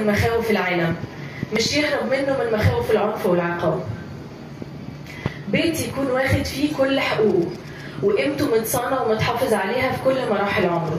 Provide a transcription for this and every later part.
من مخاوف العالم مش يهرب منه من مخاوف العنف والعقاب بيت يكون واخد فيه كل حقوقه وقيمته متصانة ومتحافظ عليها في كل مراحل عمره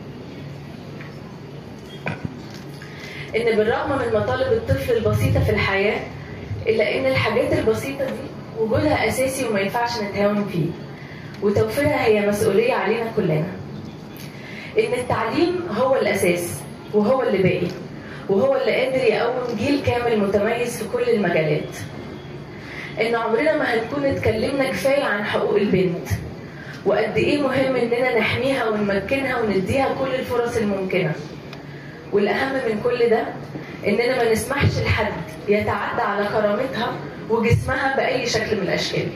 إن بالرغم من مطالب الطفل البسيطة في الحياة إلا إن الحاجات البسيطة دي وجودها أساسي وما ينفعش نتهاون فيه وتوفيرها هي مسؤولية علينا كلنا إن التعليم هو الأساس وهو اللي باقي وهو اللي قادر يقوم جيل كامل متميز في كل المجالات إن عمرنا ما هنكون اتكلمنا كفاية عن حقوق البنت وقد إيه مهم إننا نحميها ونمكنها ونديها كل الفرص الممكنة والأهم من كل ده إننا ما نسمحش لحد يتعدى على كرامتها وجسمها بأي شكل من الأشكال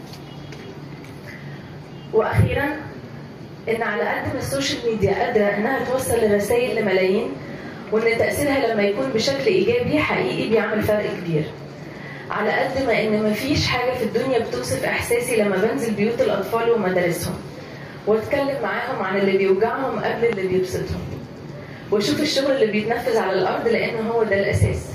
وأخيرا إن على قد ما السوشيال ميديا قادرة إنها توصل الرسائل لملايين وإن تأثيرها لما يكون بشكل إيجابي حقيقي بيعمل فرق كبير على قد ما إن مفيش حاجة في الدنيا بتوصف إحساسي لما بنزل بيوت الأطفال ومدارسهم واتكلم معاهم عن اللي بيوجعهم قبل اللي بيبسطهم واشوف الشغل اللي بيتنفذ على الارض لان هو ده الاساس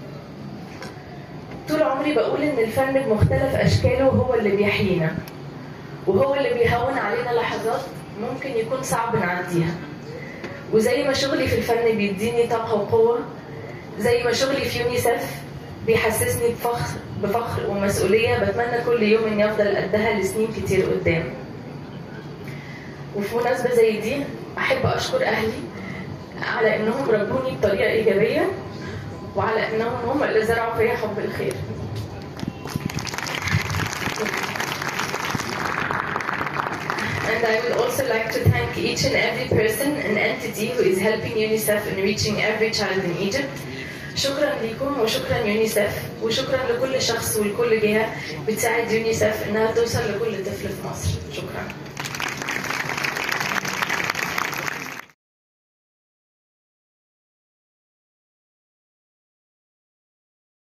طول عمري بقول ان الفن بمختلف اشكاله هو اللي بيحيينا وهو اللي بيهون علينا لحظات ممكن يكون صعب نعديها وزي ما شغلي في الفن بيديني طاقة وقوة زي ما شغلي في يونيسف بيحسسني بفخر بفخر ومسؤولية بتمنى كل يوم اني افضل قدها لسنين كتير قدام وفي مناسبة زي دي أحب أشكر أهلي على انهم ربوني بطريقه ايجابيه وعلى انهم هم اللي زرعوا فيا حب الخير And I would also like to thank each and every person and entity who is helping UNICEF in reaching every child in Egypt. شكرا لكم وشكرا يونيسف وشكرا لكل شخص ولكل جهة بتساعد يونيسف انها توصل لكل طفل في مصر. شكرا.